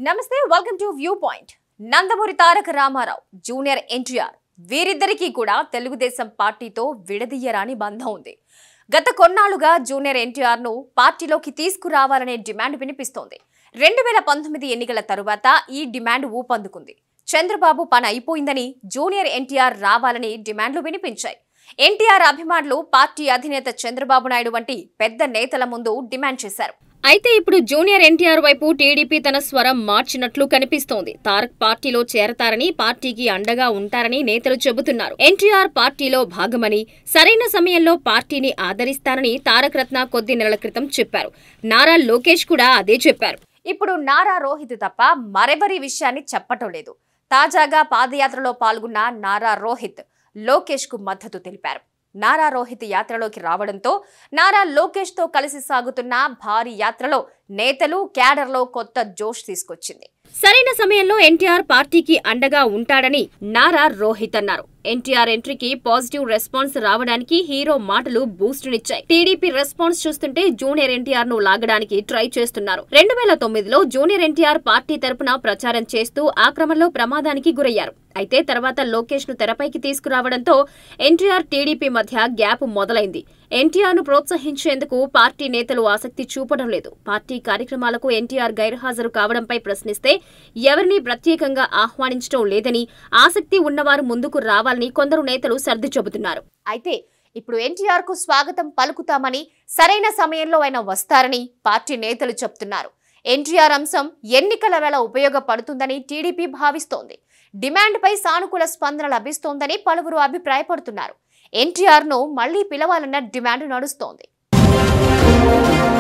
నమస్తే welcome to view point Nandamuri Taraka Rama Rao junior NTR వీరిద్దరికీ కూడా తెలుగుదేశం పార్టీతో విడదీయరాని బంధం ఉంది గత కొన్నాళ్లుగా జూనియర్ ఎన్టీఆర్ ను పార్టీలోకి తీసుకురావాలనే డిమాండ్ వినిపిస్తోంది రెండు వేల పంతొమ్మిది ఎన్నికల తరువాత ఈ డిమాండ్ ఊపందుకుంది చంద్రబాబు పని అయిపోయిందని జూనియర్ ఎన్టీఆర్ రావాలని డిమాండ్లు వినిపించాయి ఎన్టీఆర్ అభిమానులు పార్టీ అధినేత చంద్రబాబు నాయుడు వంటి పెద్ద నేతల ముందు డిమాండ్ చేశారు అయితే ఇప్పుడు జూనియర్ ఎన్టీఆర్ వైపు టీడీపీ తన స్వరం మార్చినట్లు కనిపిస్తోంది తారక్ పార్టీలో చేరతారని పార్టీకి అండగా ఉంటారని నేతలు చెబుతున్నారు ఎన్టీఆర్ పార్టీలో భాగమని సరైన సమయంలో పార్టీని ఆదరిస్తారని తారక రత్న కొద్ది నెలల క్రితం చెప్పారు నారా లోకేష్ కూడా అదే చెప్పారు ఇప్పుడు నారా రోహిత్ తప్ప మరెవరి విషయాన్ని చెప్పటం లేదు తాజాగా పాదయాత్రలో పాల్గొన్న నారా రోహిత్ లోకేష్ కు మద్దతు తెలిపారు నారా రోహిత్ యాత్రలోకి రావడంతో నారా లోకేష్ తో కలిసి సాగుతున్న భారీ యాత్రలో నేతలు క్యాడర్లో కొత్త జోష్ తీసుకొచ్చింది సరైన సమయంలో ఎన్టీఆర్ పార్టీకి అండగా ఉంటాడని నారా రోహిత్ అన్నారు ఎన్టీఆర్ ఎంట్రీకి పాజిటివ్ రెస్పాన్స్ రావడానికి హీరో మాటలు బూస్ట్ నిచ్చాయి టీడీపీ రెస్పాన్స్ చూస్తుంటే జూనియర్ ఎన్టీఆర్ ను లాగడానికి ట్రై చేస్తున్నారు రెండు వేల తొమ్మిదిలో జూనియర్ ఎన్టీఆర్ పార్టీ తరపున ప్రచారం చేస్తూ ఆ క్రమంలో ప్రమాదానికి గురయ్యారు అయితే తర్వాత లోకేష్ ను తెరపైకి తీసుకురావడంతో ఎన్టీఆర్ టీడీపీ మధ్య గ్యాప్ మొదలైంది ఎన్టీఆర్ ను ప్రోత్సహించేందుకు పార్టీ నేతలు ఆసక్తి చూపడం లేదు పార్టీ కార్యక్రమాలకు ఎన్టీఆర్ గైర్హాజరు కావడంపై ప్రశ్నిస్తే ఎవరిని ప్రత్యేకంగా ఆహ్వానించడం లేదని ఆసక్తి ఉన్నవారు ముందుకు రావాలని కొందరు నేతలు సర్ది చెబుతున్నారు అయితే ఇప్పుడు ఎన్టీఆర్ కు స్వాగతం పలుకుతామని సరైన సమయంలో ఆయన వస్తారని పార్టీ నేతలు చెప్తున్నారు ఎన్టీఆర్ అంశం ఎన్నికల వేళ ఉపయోగపడుతుందని టీడీపీ భావిస్తోంది డిమాండ్పై సానుకూల స్పందన లభిస్తోందని పలువురు అభిప్రాయపడుతున్నారు ఎన్టీఆర్ ను మళ్లీ పిలవాలన్న డిమాండ్ నడుస్తోంది